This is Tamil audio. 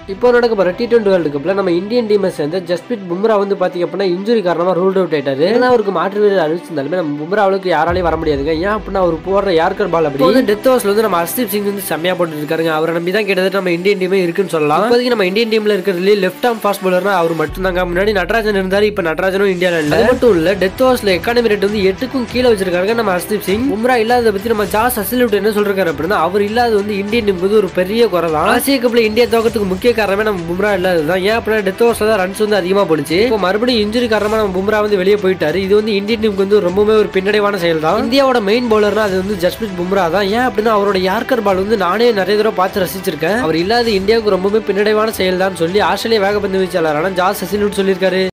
இப்போ நடக்க போற டி டுவெண்டி வேர்ல்டு கப்ல நம்ம இந்தியன் டீமை சேர்ந்த ஜஸ்பிரித் பும்ரா வந்து பாத்தீங்க அப்படின்னா இன்ஜுரி காரணமா ரூல்ட் அவுட் ஆயிட்டாரு ஏன்னா அவருக்கு மாற்று வீரர் அறிவிச்சிருந்தாலுமே நம்ம பும்ராவுக்கு யாராலையும் வர முடியாதுங்க ஏன் அப்படின்னா அவர் போடுற யார்கர் பால் அப்படி வந்து டெத் ஓவர்ஸ்ல வந்து நம்ம ஹர்ஷ்தீப் சிங் வந்து செம்மையா போட்டு இருக்காருங்க அவரை நம்பி தான் கிட்டத்தட்ட நம்ம இந்தியன் டீமே இருக்குன்னு சொல்லலாம் இப்போதைக்கு நம்ம இந்தியன் டீம்ல இருக்கிறதுல லெஃப்ட் ஆர்ம் ஃபாஸ்ட் பவுலர்னா அவர் மட்டும் தாங்க முன்னாடி நடராஜன் இருந்தாரு இப்ப நடராஜனும் இந்தியால இல்ல அது மட்டும் இல்ல டெத் ஓவர்ஸ்ல எக்கானமி ரேட் வந்து எட்டுக்கும் கீழே வச்சிருக்காங்க நம்ம ஹர்ஷ்தீப் சிங் பும்ரா இல்லாத பத்தி நம்ம ஜாஸ் அசிலுட் என்ன சொல்றாரு அப்படின்னா அவர் இல்லாத வந்து இந்தியன் டீம் வந்து ஒரு பெரிய குறை தான் ஆசிய கப்ல இந்தியா தோக்கத்துக்கு முக்கிய காரணமே நம்ம பும்ரா இல்லாததுதான் ஏன் அப்படின்னா டெத் ஓவர்ஸ்ல தான் ரன்ஸ் வந்து அதிகமா போடுச்சு இப்போ மறுபடியும் இன்ஜுரி காரணமா நம்ம பும்ரா வந்து வெளியே போயிட்டாரு இது வந்து இந்தியன் டீமுக்கு வந்து ரொம்பவே ஒரு பின்னடைவான செயல் தான் இந்தியாவோட மெயின் பவுலர்னா அது வந்து ஜஸ்பிரித் பும்ரா தான் ஏன் அப்படின்னா அவரோட யார்கர் பால் வந்து நானே நிறைய தடவை பார்த்து ரசிச்சிருக்கேன் அவர் இல்லாத இந்தியாவுக்கு ரொம்பவே பின்னடைவான செயல் தான் சொல்லி ஆஸ்திரேலியா வேகப்பந்து வீச்சாளரான ஜாஸ் அசிலுட் சொல்லியிருக்காரு